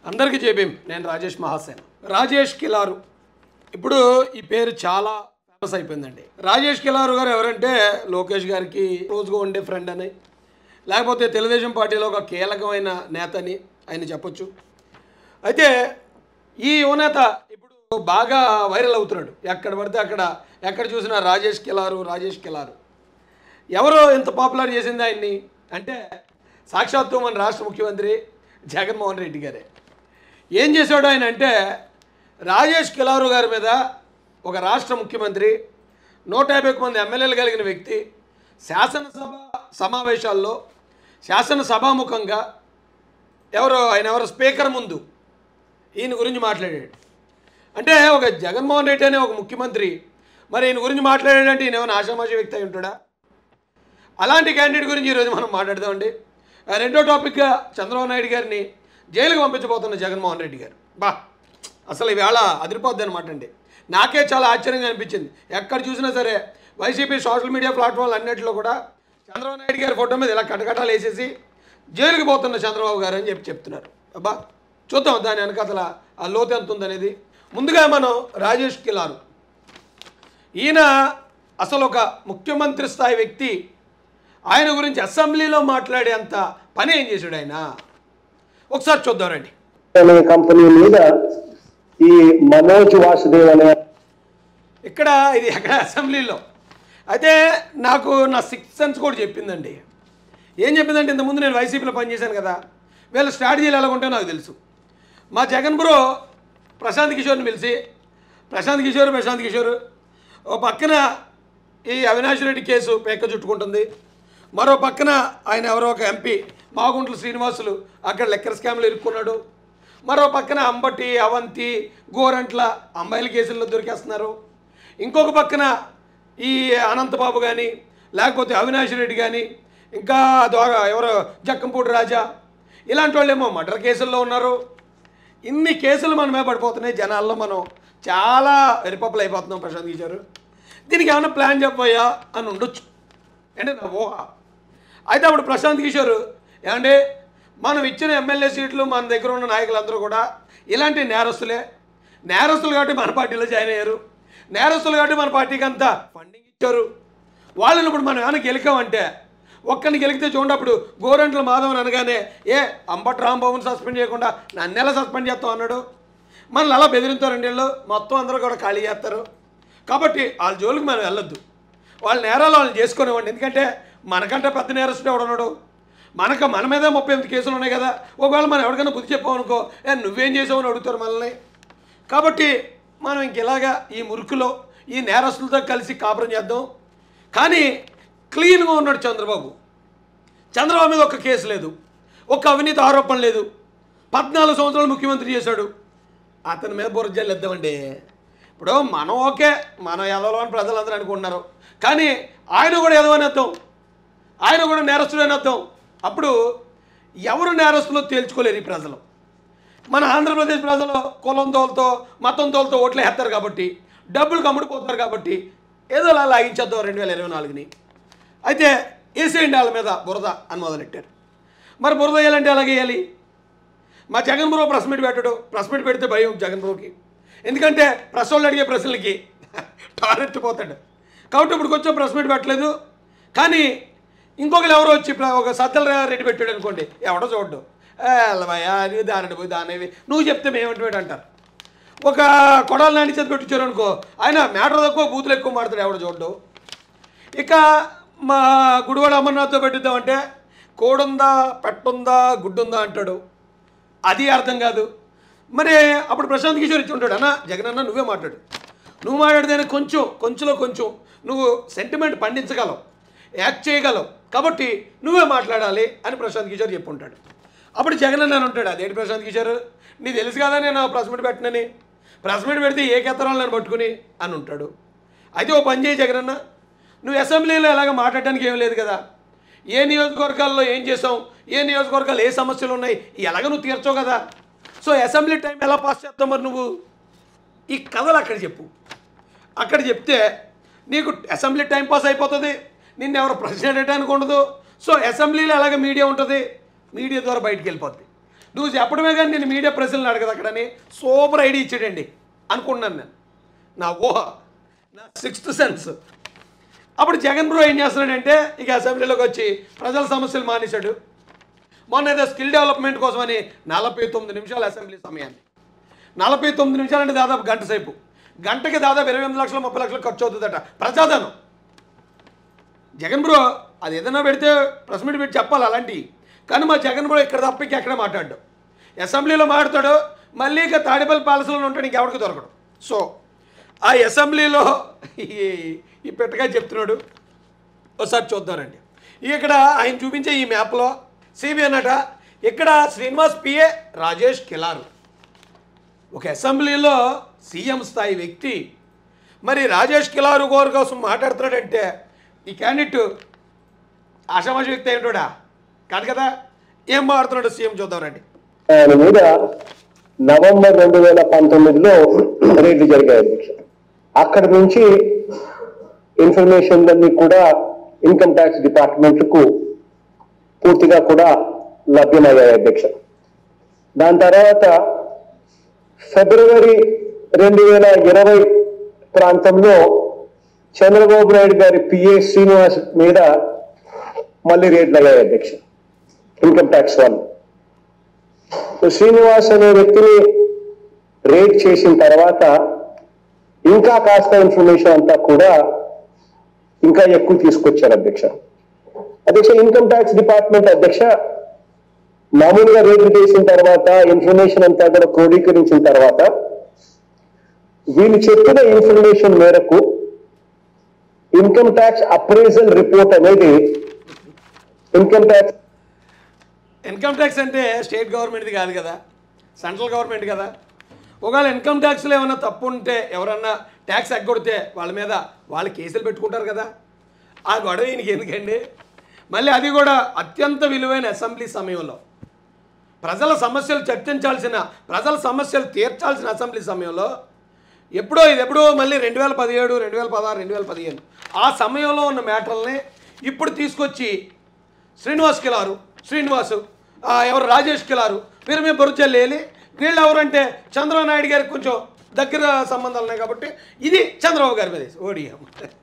అందరికీ జేబీం నేను రాజేష్ మహాసేన్ రాజేష్ కిలారు ఇప్పుడు ఈ పేరు చాలా ఫేమస్ అయిపోయిందండి రాజేష్ కిలారు గారు ఎవరంటే లోకేష్ గారికి క్లోజ్గా ఉండే ఫ్రెండ్ అని లేకపోతే తెలుగుదేశం పార్టీలో ఒక కీలకమైన నేత అని ఆయన చెప్పొచ్చు అయితే ఈ యువనేత ఇప్పుడు బాగా వైరల్ అవుతున్నాడు ఎక్కడ పడితే అక్కడ ఎక్కడ చూసినా రాజేష్ కిలారు రాజేష్ కిలారు ఎవరో ఇంత పాపులర్ చేసింది ఆయన్ని అంటే సాక్షాత్తు మన రాష్ట్ర ముఖ్యమంత్రి జగన్మోహన్ రెడ్డి గారే ఏం చేశాడు ఆయన అంటే రాజేష్ కిలారు గారి మీద ఒక రాష్ట్ర ముఖ్యమంత్రి నూట యాభై ఒక్క మంది ఎమ్మెల్యేలు కలిగిన వ్యక్తి శాసనసభ సమావేశాల్లో శాసనసభాముఖంగా ఎవరో ఆయన ఎవరో స్పీకర్ ముందు ఈయన గురించి మాట్లాడాడు అంటే ఒక జగన్మోహన్ రెడ్డి అనే ఒక ముఖ్యమంత్రి మరి ఈయన గురించి మాట్లాడాడంటే ఈయన ఏమైనా ఆషామాషి వ్యక్తి అయి ఉంటాడా అలాంటి క్యాండిడేట్ గురించి ఈరోజు మనం మాట్లాడదామండి ఆ రెండో టాపిక్గా చంద్రబాబు నాయుడు గారిని జైలుకు పంపించబోతున్న జగన్మోహన్ రెడ్డి గారు బా అసలు ఈవేళ అదిరిపోద్ది అనమాట అండి నాకే చాలా ఆశ్చర్యంగా అనిపించింది ఎక్కడ చూసినా సరే వైసీపీ సోషల్ మీడియా ప్లాట్ఫామ్లు అన్నింటిలో కూడా చంద్రబాబు నాయుడు గారి ఫోటో మీద ఇలా కటకటాలు వేసేసి జైలుకి పోతున్న చంద్రబాబు గారు అని చెప్పి చెప్తున్నారు అబ్బా చూద్దాం దాని వెనకాతల ఆ లోతు ఎంత ఉందనేది ముందుగా మనం రాజేష్ కిలారు ఈయన అసలు ఒక ముఖ్యమంత్రి స్థాయి వ్యక్తి ఆయన గురించి అసెంబ్లీలో మాట్లాడేంత పని ఏం చేశాడు ఆయన ఒకసారి చూద్దాం రండి అనే కంపెనీ మీద ఈ మనోజ్ వాసుదేవ్ అనే ఇక్కడ ఇది ఎక్కడ అసెంబ్లీలో అయితే నాకు నా సిక్స్త్ సెన్స్ కూడా చెప్పిందండి ఏం చెప్పిందంటే ఇంతకుముందు నేను వైసీపీలో పనిచేశాను కదా వీళ్ళ స్ట్రాటజీలు ఎలా ఉంటాయో నాకు తెలుసు మా జగన్ బ్రో ప్రశాంత్ కిషోర్ని పిలిచి ప్రశాంత్ కిషోర్ ప్రశాంత్ కిషోర్ ఓ పక్కన ఈ అవినాష్ రెడ్డి కేసు పేక చుట్టుకుంటుంది మరో పక్కన ఆయన ఎవరో ఒక ఎంపీ మాగుంట్ల శ్రీనివాసులు అక్కడ లెక్కర్ స్కామ్లో ఇరుక్కున్నాడు మరో పక్కన అంబటి అవంతి గోరంట్ల అమ్మాయిల కేసుల్లో దొరికేస్తున్నారు ఇంకొక పక్కన ఈ అనంతబాబు కానీ లేకపోతే అవినాష్ రెడ్డి కానీ ఇంకా ద్వారా ఎవరో జక్కంపూడి రాజా ఇలాంటి వాళ్ళేమో మర్డర్ కేసుల్లో ఉన్నారు ఇన్ని కేసులు మన మీద పడిపోతున్నాయి జనాల్లో మనం చాలా వెరిపప్పులు అయిపోతున్నాం ప్రశాంత్ కిషోర్ దీనికి ఏమైనా ప్లాన్ చెప్పబోయా అని ఉండొచ్చు అంటే నా ఊహ అయితే అప్పుడు ప్రశాంత్ కిషోర్ ఏమంటే మనం ఇచ్చిన ఎమ్మెల్యే సీట్లు మన దగ్గర ఉన్న నాయకులందరూ కూడా ఇలాంటి నేరస్తులే నేరస్తులు కాబట్టి మన పార్టీలో జాయిన్ అయ్యారు నేరస్తులు కాబట్టి మన పార్టీకి అంతా ఫండింగ్ ఇచ్చారు వాళ్ళని ఇప్పుడు మనం ఏమైనా గెలికామంటే ఒక్కరిని గెలికితే చూడండి అప్పుడు గోరంట్ల మాధవన్ అనగానే ఏ అంబట్ రాంబాబుని సస్పెండ్ చేయకుండా నన్ను ఎలా సస్పెండ్ చేస్తాం అన్నాడు మనల్ని అలా బెదిరింతారు రెండేళ్ళు మొత్తం అందరూ కూడా ఖాళీ చేస్తారు కాబట్టి వాళ్ళ జోలికి మనం వెళ్ళొద్దు వాళ్ళ నేరాలు వాళ్ళని చేసుకునేవాడిని ఎందుకంటే మనకంటే పెద్ద నేరస్తుడు ఎవడున్నాడు మనకు మన మీదే ముప్పై ఎనిమిది కేసులు ఉన్నాయి కదా ఒకవేళ మనం ఎవరికైనా బుద్ధి చెప్పావు అనుకో ఏ నువ్వేం చేసావు అని అడుగుతారు మనల్ని కాబట్టి మనం ఇంక ఇలాగా ఈ మురుకులో ఈ నేరస్తులతో కలిసి కాపురం చేద్దాం కానీ క్లీన్గా ఉన్నాడు చంద్రబాబు చంద్రబాబు మీద ఒక్క కేసు లేదు ఒక్క అవినీతి ఆరోపణ లేదు పద్నాలుగు సంవత్సరాలు ముఖ్యమంత్రి చేశాడు అతని మీద బుర్ర జల్లేద్దామండి ఇప్పుడు మనం ఓకే మనం ఎదవలో అని ప్రజలందరూ అనుకుంటున్నారు కానీ ఆయన కూడా ఎదవనేద్దాం ఆయన కూడా నేరస్తుడు అనేద్దాం అప్పుడు ఎవరు నేరస్తులో తేల్చుకోలేరు ఈ ప్రజలు మన ఆంధ్రప్రదేశ్ ప్రజలు కులం తోలతో మతం తోలతో ఓట్లు వేస్తారు కాబట్టి డబ్బులు కమ్ముడిపోతారు కాబట్టి ఏదో అలా లాగించేద్దాం రెండు వేల ఇరవై నాలుగుని అయితే వేసేయండి వాళ్ళ మీద బురద అని మొదలెట్టారు మరి బురద వేయాలంటే ఎలాగ వేయాలి మా జగన్ బ్రో ప్రెస్ మీట్ పెట్టడు ప్రెస్ మీట్ పెడితే భయం జగన్ బ్రోకి ఎందుకంటే ప్రెస్ వాళ్ళు అడిగే ప్రశ్నలకి టారెట్ పోతాడు కాబట్టి ఇప్పుడు కొంచెం ప్రెస్ మీట్ పెట్టలేదు కానీ ఇంకొకరు ఎవరో వచ్చి ప్ర- ఒక సద్దల రెడ్డి పెట్టాడు అనుకోండి ఎవడో చూడ్డు భయ అది దాని పోయి దానేవి నువ్వు చెప్తే మేమంటే అంటారు ఒక కొడాల నాని చేతి పెట్టించారు అనుకో ఆయన మ్యాటర్ తక్కువ బూతులు ఎక్కువ మాడతాడు ఎవడో చూడ్డు ఇక మా గుడివాడ అమర్నాథ్తో పెట్టిద్దామంటే కోడుందా పెట్టుందా గుడ్డుందా అంటాడు అది అర్థం కాదు మరి అప్పుడు ప్రశాంత్ కిషోర్ ఇచ్చి ఉంటాడు అన్న జగన్ అన్న నువ్వే మాట్లాడు నువ్వు మాట్లాడితేనే కొంచెం కొంచెంలో కొంచెం నువ్వు సెంటిమెంట్ పండించగలవు యాక్ట్ చేయగలవు కాబట్టి నువ్వే మాట్లాడాలి అని ప్రశాంత్ కిషోర్ చెప్పి ఉంటాడు అప్పుడు జగన్ అన్న అని ఉంటాడు అదేంటి ప్రశాంత్ కిషోర్ నీ తెలుసు కదా నేను ప్రెస్ మీట్ పెట్టినని ప్రెస్ మీట్ పెడితే ఏ కెత్తరాలు నన్ను పట్టుకుని అని ఉంటాడు అయితే ఓ పని చేయి జగన్ అన్న నువ్వు అసెంబ్లీలో ఎలాగ మాట్లాడడానికి ఏం లేదు కదా ఏ నియోజకవర్గాల్లో ఏం చేసావు ఏ నియోజకవర్గాలు ఏ సమస్యలు ఉన్నాయి ఎలాగ నువ్వు తీర్చవు కదా సో అసెంబ్లీ టైం ఎలా పాస్ చేస్తావు మరి నువ్వు ఈ కథలు అక్కడ చెప్పు అక్కడ చెప్తే నీకు అసెంబ్లీ టైం పాస్ అయిపోతుంది నిన్ను ఎవరు ప్రశ్న అడగడానికి ఉండదు సో అసెంబ్లీలో ఎలాగ మీడియా ఉంటుంది మీడియా ద్వారా బయటికి వెళ్ళిపోద్ది నువ్వు చెప్పడమే కానీ నేను మీడియా ప్రశ్నలు అడగదు అక్కడని సూపర్ ఐడియా ఇచ్చాడండి అనుకున్నాను నేను నా ఊహ నా సిక్స్త్ సెన్స్ అప్పుడు జగన్ బ్రో ఏం చేస్తున్నాడంటే ఇక అసెంబ్లీలోకి వచ్చి ప్రజల సమస్యలు మానేశాడు మొన్న ఏదో స్కిల్ డెవలప్మెంట్ కోసమని నలభై తొమ్మిది నిమిషాలు అసెంబ్లీ సమయాన్ని నలభై తొమ్మిది నిమిషాలంటే దాదాపు గంట సేపు గంటకి దాదాపు ఇరవై ఎనిమిది లక్షలు ముప్పై లక్షలు ఖర్చు అవుతుందట ప్రజాధనం జగన్ బ్రో అది ఏదైనా పెడితే ప్రెస్ మీట్ పెట్టి చెప్పాలి అలాంటివి కానీ మా జగన్ బ్రో ఇక్కడ తప్ప ఎక్కడ మాట్లాడు అసెంబ్లీలో మాట్లాడతాడు మళ్ళీ ఇక తాడేపల్లి ప్యాలెస్లో ఉంటాడు ఇంకెవరికి దొరకడు సో ఆ అసెంబ్లీలో ఈ ఈ పెట్టగా చెప్తున్నాడు ఒకసారి చూద్దానండి ఇక్కడ ఆయన చూపించే ఈ మ్యాప్లో సిబిఎన్ అట ఇక్కడ శ్రీనివాస్ పిఏ రాజేష్ కిలారు ఒక అసెంబ్లీలో సీఎం స్థాయి వ్యక్తి మరి రాజేష్ కిలారు గోరు కోసం మాట్లాడుతున్నాడంటే ఈ క్యాండిడేట్ ఆషామాషి వ్యక్తి ఏంటోడా కాదు కదా ఏం మాట్లాడుతున్నాడు సీఎం చూద్దాం రండి ఆయన మీద నవంబర్ రెండు వేల పంతొమ్మిదిలో రేట్లు జరిగాయి అధ్యక్ష అక్కడి నుంచి ఇన్ఫర్మేషన్ అన్ని కూడా ఇన్కమ్ ట్యాక్స్ డిపార్ట్మెంట్ కు పూర్తిగా కూడా లభ్యమయ్యాయి అధ్యక్ష దాని తర్వాత ఫిబ్రవరి రెండు వేల ఇరవై ప్రాంతంలో చంద్రబాబు నాయుడు గారి పిఏ శ్రీనివాస్ మీద మళ్ళీ రేట్లు అయ్యాయి అధ్యక్ష ఇన్కమ్ ట్యాక్స్ వాళ్ళు సో శ్రీనివాస్ అనే వ్యక్తిని రేట్ చేసిన తర్వాత ఇంకా కాస్త ఇన్ఫర్మేషన్ అంతా కూడా ఇంకా ఎక్కువ తీసుకొచ్చారు అధ్యక్ష అధ్యక్ష ఇన్కమ్ ట్యాక్స్ డిపార్ట్మెంట్ అధ్యక్ష మామూలుగా రేట్లు చేసిన తర్వాత ఇన్ఫర్మేషన్ అంతా కూడా క్రోడీకరించిన తర్వాత వీళ్ళు చెప్పిన ఇన్ఫర్మేషన్ మేరకు ఇన్కమ్ ట్యాక్స్ అప్రైజల్ రిపోర్ట్ అనేది ఇన్కమ్ ట్యాక్స్ ఇన్కమ్ ట్యాక్స్ అంటే స్టేట్ గవర్నమెంట్ది కాదు కదా సెంట్రల్ గవర్నమెంట్ కదా ఒకవేళ ఇన్కమ్ ట్యాక్స్లో ఏమైనా తప్పు ఉంటే ఎవరన్నా ట్యాక్స్ ఎగ్గొడితే వాళ్ళ మీద వాళ్ళు కేసులు పెట్టుకుంటారు కదా ఆ గొడవ ఈయనకి ఎందుకండి మళ్ళీ అది కూడా అత్యంత విలువైన అసెంబ్లీ సమయంలో ప్రజల సమస్యలు చర్చించాల్సిన ప్రజల సమస్యలు తీర్చాల్సిన అసెంబ్లీ సమయంలో ఎప్పుడో ఇది ఎప్పుడో మళ్ళీ రెండు వేల పదిహేడు రెండు వేల పదహారు రెండు వేల పదిహేను ఆ సమయంలో ఉన్న మ్యాటర్ని ఇప్పుడు తీసుకొచ్చి శ్రీనివాస్ కిలారు శ్రీనివాసు ఆ, ఎవరు రాజేష్ కిలారు వీరి మీద బొరుచల్లి వేలి వీళ్ళు ఎవరంటే చంద్రబాబు నాయుడు గారికి కొంచెం దగ్గర సంబంధాలు ఉన్నాయి కాబట్టి ఇది చంద్రబాబు గారి మీద ఓడియం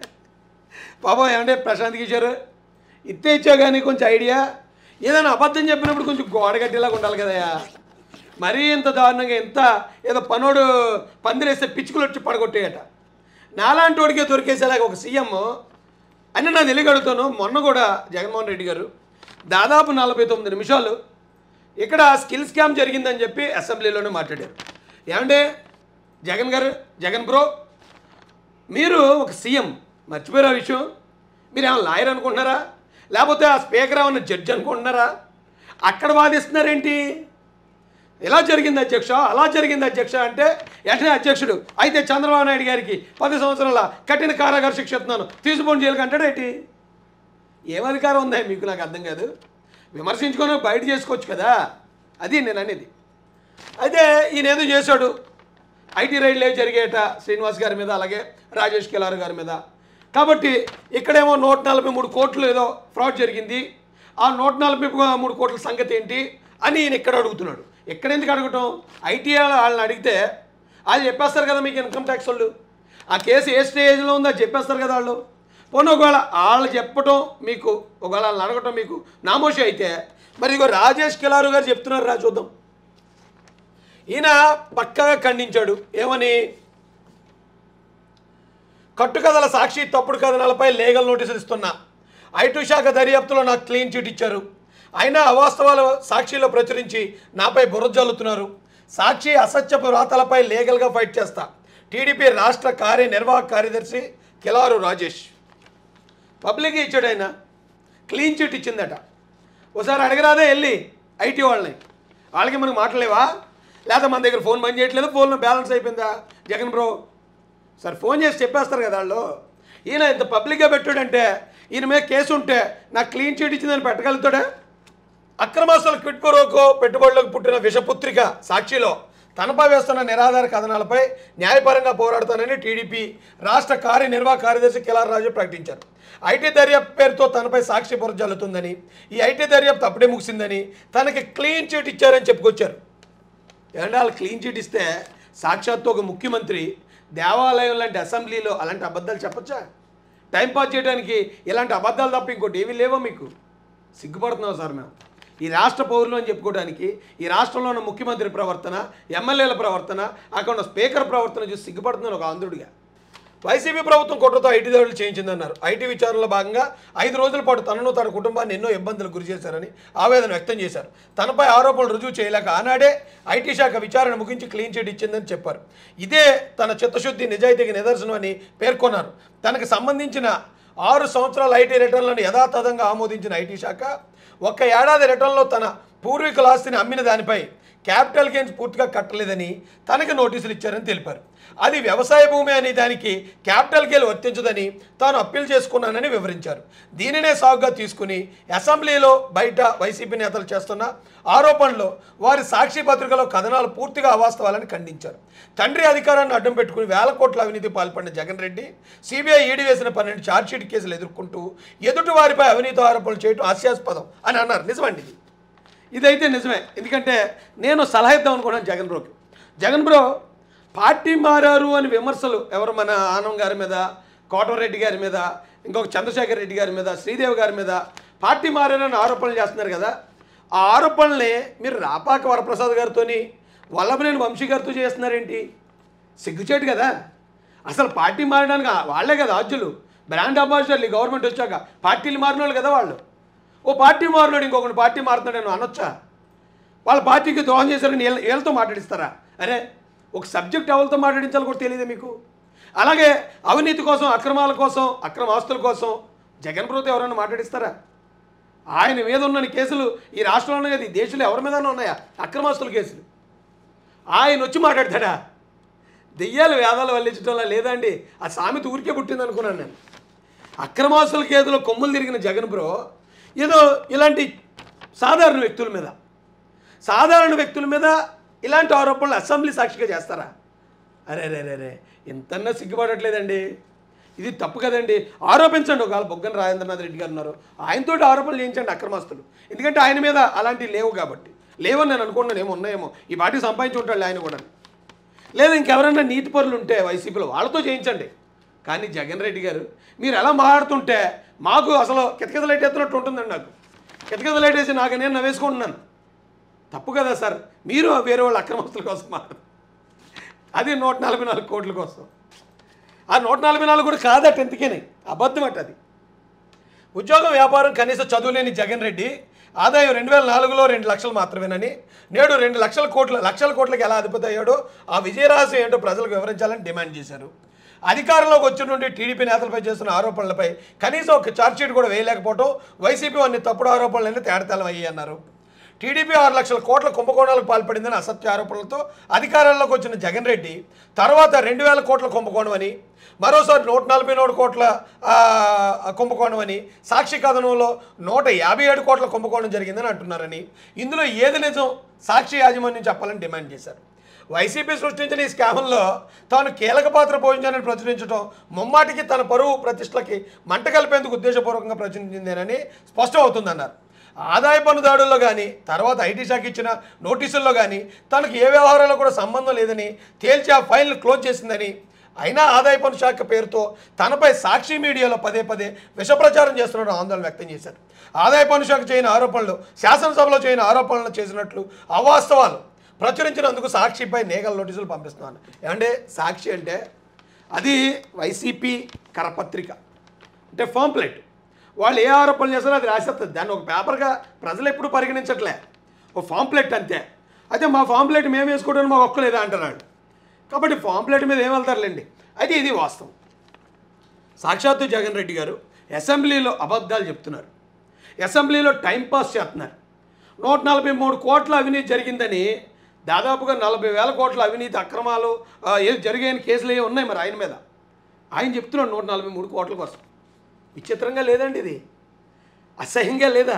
పాపం ఏమంటే ప్రశాంత్ కిషోర్ ఇత్తే ఇచ్చా కానీ కొంచెం ఐడియా ఏదైనా అబద్ధం చెప్పినప్పుడు కొంచెం గోడ కట్టేలాగా ఉండాలి కదయా మరీ ఇంత దారుణంగా ఎంత ఏదో పనోడు పందిరేస్తే పిచ్చుకులు వచ్చి పడగొట్టేయట నాలాంటి వాడికే దొరికేసేలాగా ఒక సీఎం అని నేను తెలియగలుగుతాను మొన్న కూడా జగన్మోహన్ రెడ్డి గారు దాదాపు నలభై తొమ్మిది నిమిషాలు ఇక్కడ స్కిల్ స్కామ్ జరిగిందని చెప్పి అసెంబ్లీలోనే మాట్లాడారు ఏమంటే జగన్ గారు జగన్ బ్రో మీరు ఒక సీఎం మర్చిపోయారు ఆ విషయం మీరు ఏమైనా లాయర్ అనుకుంటున్నారా లేకపోతే ఆ స్పీకర్ ఏమన్నా జడ్జి అనుకుంటున్నారా అక్కడ వాదిస్తున్నారేంటి ఇలా జరిగింది అధ్యక్ష అలా జరిగింది అధ్యక్ష అంటే వెంటనే అధ్యక్షుడు అయితే చంద్రబాబు నాయుడు గారికి పది సంవత్సరాల కఠిన కారాగార శిక్ష ఇస్తున్నాను తీసుకొని జైలుకి అంటాడేంటి ఏం అధికారం ఉందా మీకు నాకు అర్థం కాదు విమర్శించుకొని బయట చేసుకోవచ్చు కదా అది నేను అనేది అయితే ఈయన ఏదో చేశాడు ఐటీ రైడ్లు ఏవి జరిగేట శ్రీనివాస్ గారి మీద అలాగే రాజేష్ కిలారు గారి మీద కాబట్టి ఇక్కడేమో నూట నలభై మూడు కోట్లు ఏదో ఫ్రాడ్ జరిగింది ఆ నూట నలభై మూడు కోట్ల సంగతి ఏంటి అని ఈయన ఇక్కడ అడుగుతున్నాడు ఎక్కడ ఎందుకు అడగటం ఐటీ వాళ్ళని అడిగితే వాళ్ళు చెప్పేస్తారు కదా మీకు ఇన్కమ్ ట్యాక్స్ వాళ్ళు ఆ కేసు ఏ స్టేజ్లో ఉందో అది చెప్పేస్తారు కదా వాళ్ళు పోనీ ఒకవేళ వాళ్ళు చెప్పటం మీకు ఒకవేళ వాళ్ళని అడగటం మీకు నామోషి అయితే మరి ఇగో రాజేష్ కిలారు గారు చెప్తున్నారు రా చూద్దాం ఈయన పక్కగా ఖండించాడు ఏమని కట్టుకథల సాక్షి తప్పుడు కథనాలపై లీగల్ నోటీసులు ఇస్తున్నా ఐటీ శాఖ దర్యాప్తులో నాకు క్లీన్ చిట్ ఇచ్చారు అయినా అవాస్తవాలు సాక్షిలో ప్రచురించి నాపై బురద జల్లుతున్నారు సాక్షి అసత్యపు రాతలపై లీగల్గా ఫైట్ చేస్తా టీడీపీ రాష్ట్ర కార్యనిర్వాహక కార్యదర్శి కిలారు రాజేష్ పబ్లిక్ ఇచ్చాడు ఆయన క్లీన్ చిట్ ఇచ్చిందట ఒకసారి అడగరాదే వెళ్ళి ఐటీ వాళ్ళని వాళ్ళకి మనకు మాట్లాడలేవా లేదా మన దగ్గర ఫోన్ పని చేయట్లేదు ఫోన్లో బ్యాలెన్స్ అయిపోయిందా జగన్ బ్రో సార్ ఫోన్ చేసి చెప్పేస్తారు కదా వాళ్ళు ఈయన ఇంత పబ్లిక్గా పెట్టాడంటే ఈయన మీద కేసు ఉంటే నాకు క్లీన్ చీట్ ఇచ్చిందని పెట్టగలుగుతాడా అక్రమాస్తుల క్విట్కోరోకో పెట్టుబడులకు పుట్టిన విషపుత్రిక సాక్షిలో తనపై వేస్తున్న నిరాధార కథనాలపై న్యాయపరంగా పోరాడతానని టీడీపీ రాష్ట్ర కార్యనిర్వాహక కార్యదర్శి కిలార్ రాజు ప్రకటించారు ఐటీ దర్యాప్తు పేరుతో తనపై సాక్షి పొర జల్లుతుందని ఈ ఐటీ దర్యాప్తు అప్పుడే ముగిసిందని తనకి క్లీన్ చిట్ ఇచ్చారని చెప్పుకొచ్చారు ఏమంటే వాళ్ళు క్లీన్ చిట్ ఇస్తే సాక్షాత్తు ఒక ముఖ్యమంత్రి దేవాలయం లాంటి అసెంబ్లీలో అలాంటి అబద్ధాలు చెప్పొచ్చా టైం పాస్ చేయడానికి ఇలాంటి అబద్ధాలు తప్ప ఇంకోటి ఏమీ లేవో మీకు సిగ్గుపడుతున్నాం సార్ మేము ఈ రాష్ట్ర పౌరులు అని చెప్పుకోవడానికి ఈ రాష్ట్రంలో ఉన్న ముఖ్యమంత్రి ప్రవర్తన ఎమ్మెల్యేల ప్రవర్తన అక్కడ ఉన్న స్పీకర్ ప్రవర్తన చూసి సిగ్గుపడుతున్నాను ఒక ఆంధ్రుడిగా వైసీపీ ప్రభుత్వం కుట్రతో ఐటీ దాడులు చేయించిందన్నారు ఐటీ విచారణలో భాగంగా ఐదు రోజుల పాటు తనను తన కుటుంబాన్ని ఎన్నో ఇబ్బందులకు గురి చేశారని ఆవేదన వ్యక్తం చేశారు తనపై ఆరోపణలు రుజువు చేయలేక ఆనాడే ఐటీ శాఖ విచారణ ముగించి క్లీన్ చిట్ ఇచ్చిందని చెప్పారు ఇదే తన చిత్తశుద్ధి నిజాయితీకి నిదర్శనం అని పేర్కొన్నారు తనకు సంబంధించిన ఆరు సంవత్సరాల ఐటీ రిటర్న్లను యథాతథంగా ఆమోదించిన ఐటీ శాఖ ఒక్క ఏడాది రిటర్న్లో తన పూర్వీకుల ఆస్తిని అమ్మిన దానిపై క్యాపిటల్ గెయిన్స్ పూర్తిగా కట్టలేదని తనకు నోటీసులు ఇచ్చారని తెలిపారు అది వ్యవసాయ భూమి అనే దానికి క్యాపిటల్ గెయిన్ వర్తించదని తాను అప్పీల్ చేసుకున్నానని వివరించారు దీనినే సాగుగా తీసుకుని అసెంబ్లీలో బయట వైసీపీ నేతలు చేస్తున్న ఆరోపణలు వారి సాక్షి పత్రికలో కథనాలు పూర్తిగా అవాస్తవాలని ఖండించారు తండ్రి అధికారాన్ని అడ్డం పెట్టుకుని వేల కోట్ల అవినీతి పాల్పడిన జగన్ రెడ్డి సిబిఐ ఈడీ వేసిన పన్నెండు ఛార్జ్షీట్ కేసులు ఎదుర్కొంటూ ఎదుటి వారిపై అవినీతి ఆరోపణలు చేయడం హాస్యాస్పదం అని అన్నారు నిజమండి ఇది ఇదైతే నిజమే ఎందుకంటే నేను సలహా ఇద్దాం అనుకున్నాను జగన్ బ్రోకి జగన్ బ్రో పార్టీ మారారు అని విమర్శలు ఎవరు మన ఆనం గారి మీద కోటరెడ్డి గారి మీద ఇంకొక చంద్రశేఖర్ రెడ్డి గారి మీద శ్రీదేవి గారి మీద పార్టీ మారారు అని ఆరోపణలు చేస్తున్నారు కదా ఆ ఆరోపణల్ని మీరు రాపాక వరప్రసాద్ గారితోని వల్లభనేని వంశీ గారితో చేస్తున్నారేంటి సిగ్గుచేటు కదా అసలు పార్టీ మారడానికి ఆ- వాళ్ళే కదా ఆద్యులు బ్రాండ్ అంబాసిడర్లు ఈ గవర్నమెంట్ వచ్చాక పార్టీలు మారిన వాళ్ళు కదా వాళ్ళు ఓ పార్టీ మారినాడు ఇంకొకటి పార్టీ మారుతున్నాడని అనొచ్చా వాళ్ళ పార్టీకి ద్రోహం చేశారని వీళ్ళ వీళ్ళతో మాట్లాడిస్తారా అరే ఒక సబ్జెక్ట్ ఎవరితో మాట్లాడించాలో కూడా తెలియదు మీకు అలాగే అవినీతి కోసం అక్రమాల కోసం అక్రమ ఆస్తుల కోసం జగన్ ప్రభుత్వం ఎవరైనా మాట్లాడిస్తారా ఆయన మీద ఉన్న కేసులు ఈ రాష్ట్రంలోనే కదా ఈ దేశంలో ఎవరి మీద ఉన్నాయా అక్రమాస్తుల కేసులు ఆయన వచ్చి మాట్లాడతాడా దెయ్యాలు వేదాలు వల్లించడంలా లేదండి ఆ సామెత ఊరికే పుట్టింది అనుకున్నాను నేను అక్రమాస్తుల కేసులో కొమ్ములు తిరిగిన జగన్ బ్రో ఏదో ఇలాంటి సాధారణ వ్యక్తుల మీద సాధారణ వ్యక్తుల మీద ఇలాంటి ఆరోపణలు అసెంబ్లీ సాక్షిగా చేస్తారా అరే రే రే రే ఇంతన్నా సిగ్గుపడట్లేదండి ఇది తప్పు కదండి ఆరోపించండి ఒకవేళ బొగ్గన రాజేంద్రనాథ్ రెడ్డి గారు ఉన్నారు ఆయనతో ఆరోపణలు చేయించండి అక్రమస్తులు ఎందుకంటే ఆయన మీద అలాంటివి లేవు కాబట్టి లేవని నేను అనుకున్నాను ఏమో ఉన్నాయేమో ఈ పార్టీ సంపాదించి ఉంటాడు ఆయన కూడా లేదా ఇంకెవరైనా నీతి పరులు ఉంటే వైసీపీలో వాళ్ళతో చేయించండి కానీ జగన్ రెడ్డి గారు మీరు ఎలా మాట్లాడుతుంటే మాకు అసలు కితకితలైట్ ఎత్తున్నట్టు ఉంటుందండి నాకు కితకితలైట్ వేసి నాకు నేను నవ్వేసుకుంటున్నాను తప్పు కదా సార్ మీరు వేరే వాళ్ళ అక్రమస్తుల కోసం మాట్లాడు అది నూట నలభై నాలుగు కోట్ల కోసం ఆ నూట నలభై నాలుగు కూడా కాదట ఎందుకని అబద్ధం అట అది ఉద్యోగ వ్యాపారం కనీస చదువులేని జగన్ రెడ్డి ఆదాయం రెండు వేల నాలుగులో రెండు లక్షలు మాత్రమేనని నేడు రెండు లక్షల కోట్ల లక్షల కోట్లకి ఎలా అధిపతి అయ్యాడో ఆ విజయరహస్యం ఏంటో ప్రజలకు వివరించాలని డిమాండ్ చేశారు అధికారంలోకి వచ్చిన నుండి టీడీపీ నేతలపై చేస్తున్న ఆరోపణలపై కనీసం ఒక ఛార్జ్షీట్ కూడా వేయలేకపోవడం వైసీపీ అన్ని తప్పుడు ఆరోపణలన్నీ తేడతెల్లం అయ్యాయి అన్నారు టీడీపీ ఆరు లక్షల కోట్ల కుంభకోణాలకు పాల్పడిందని అసత్య ఆరోపణలతో అధికారంలోకి వచ్చిన జగన్ రెడ్డి తర్వాత రెండు వేల కోట్ల కుంభకోణం అని మరోసారి నూట నలభై మూడు కోట్ల ఆ, కుంభకోణం అని సాక్షి కథనంలో నూట యాభై ఏడు కోట్ల కుంభకోణం జరిగిందని అంటున్నారని ఇందులో ఏది నిజం సాక్షి యాజమాన్యం చెప్పాలని డిమాండ్ చేశారు వైసీపీ సృష్టించిన ఈ స్కామ్లో తాను కీలక పాత్ర పోషించాలని ప్రచురించడం ముమ్మాటికి తన పరువు ప్రతిష్టలకి మంట కలిపేందుకు ఉద్దేశపూర్వకంగా ప్రచురించిందేనని స్పష్టమవుతుందన్నారు ఆదాయ పన్ను దాడుల్లో కానీ తర్వాత ఐటీ శాఖ ఇచ్చిన నోటీసుల్లో కానీ తనకు ఏ వ్యవహారాల్లో కూడా సంబంధం లేదని తేల్చి ఆ ఫైల్ను క్లోజ్ చేసిందని అయినా ఆదాయ పన్ను శాఖ పేరుతో తనపై సాక్షి మీడియాలో పదే పదే విషప్రచారం చేస్తున్న ఆందోళన వ్యక్తం చేశారు ఆదాయ పన్ను శాఖ చేయని ఆరోపణలు శాసనసభలో చేయని ఆరోపణలు చేసినట్లు అవాస్తవాలు ప్రచురించినందుకు సాక్షిపై నేగల నోటీసులు పంపిస్తున్నాను ఏమంటే సాక్షి అంటే అది వైసీపీ కరపత్రిక అంటే ఫాంప్లెట్ వాళ్ళు ఏ ఆరోపణలు చేస్తారో అది రాసేస్తుంది దాన్ని ఒక పేపర్గా ప్రజలు ఎప్పుడు పరిగణించట్లే ఓ ఫాంప్లెట్ అంతే అయితే మా ఫాంప్లెట్ మేము వేసుకోవడానికి మాకు ఒక్కలేదా అంటున్నాడు కాబట్టి ఫాంప్లెట్ మీద ఏం వెళ్తారులేండి అయితే ఇది వాస్తవం సాక్షాత్తు జగన్ రెడ్డి గారు అసెంబ్లీలో అబద్ధాలు చెప్తున్నారు అసెంబ్లీలో టైంపాస్ చేస్తున్నారు నూట నలభై మూడు కోట్ల అవినీతి జరిగిందని దాదాపుగా నలభై వేల కోట్ల అవినీతి అక్రమాలు ఆ, ఏది జరిగాయని కేసులు ఏవి ఉన్నాయి మరి ఆయన మీద ఆయన చెప్తున్నాడు నూట నలభై మూడు కోట్ల కోసం విచిత్రంగా లేదండి ఇది అసహ్యంగా లేదా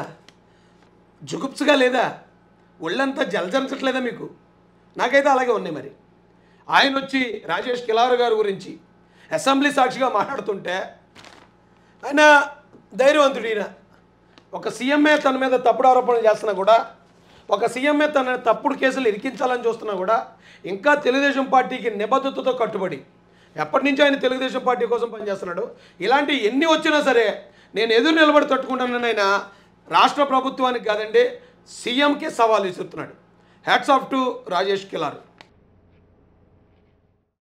జుగుప్సుగా లేదా ఒళ్ళంతా జలజరించట్లేదా మీకు నాకైతే అలాగే ఉన్నాయి మరి ఆయన వచ్చి రాజేష్ కిలారు గారి గురించి అసెంబ్లీ సాక్షిగా మాట్లాడుతుంటే ఆయన ధైర్యవంతుడు ఈయన ఒక సీఎంఏ తన మీద తప్పుడు ఆరోపణలు చేస్తున్నా కూడా ఒక సీఎంఏ తన తప్పుడు కేసులు ఇరికించాలని చూస్తున్నా కూడా ఇంకా తెలుగుదేశం పార్టీకి నిబద్ధతతో కట్టుబడి ఎప్పటి నుంచో ఆయన తెలుగుదేశం పార్టీ కోసం పనిచేస్తున్నాడు ఇలాంటి ఎన్ని వచ్చినా సరే నేను ఎదురు నిలబడి తట్టుకుంటానని ఆయన రాష్ట్ర ప్రభుత్వానికి కాదండి సీఎంకి సవాల్ విసురుతున్నాడు hats off to Rajesh Kilar